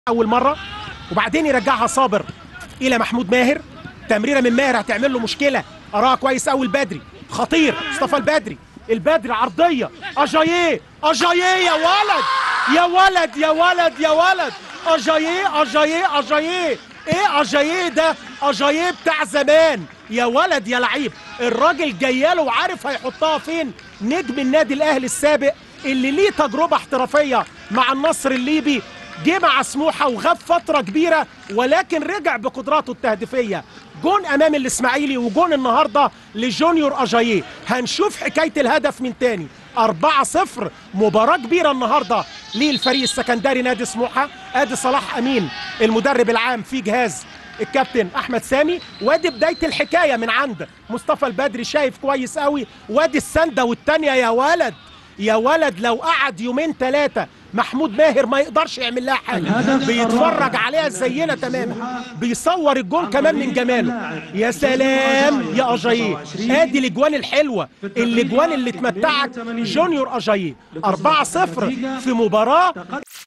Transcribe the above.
اول مره وبعدين يرجعها صابر الى محمود ماهر تمريره من ماهر هتعمل له مشكله اراها كويس قوي البدري خطير مصطفى البدري البدري عرضيه اجاييه اجاييه يا ولد يا ولد يا ولد يا ولد اجاييه اجاييه اجاييه ايه اجاييه ده اجاييه بتاع زمان يا ولد يا لعيب الراجل جاياله وعارف هيحطها فين نجم النادي الاهلي السابق اللي ليه تجربه احترافيه مع النصر الليبي جه مع سموحه وغاب فتره كبيره ولكن رجع بقدراته التهديفيه جون امام الاسماعيلي وجون النهارده لجونيور اجاييه هنشوف حكايه الهدف من تاني 4-0 مباراه كبيره النهارده للفريق السكندري نادي سموحه ادي صلاح امين المدرب العام في جهاز الكابتن احمد سامي وادي بدايه الحكايه من عند مصطفى البدري شايف كويس قوي وادي السنده والتانيه يا ولد يا ولد لو قعد يومين ثلاثه محمود ماهر ما يقدرش يعمل لها حاجه بيتفرج عليها زينا تماما بيصور الجون كمان من جماله يا سلام يا اجاييه ادي الاجوان الحلوه الاجوان اللي تمتعك جونيور اجاييه 4-0 في مباراه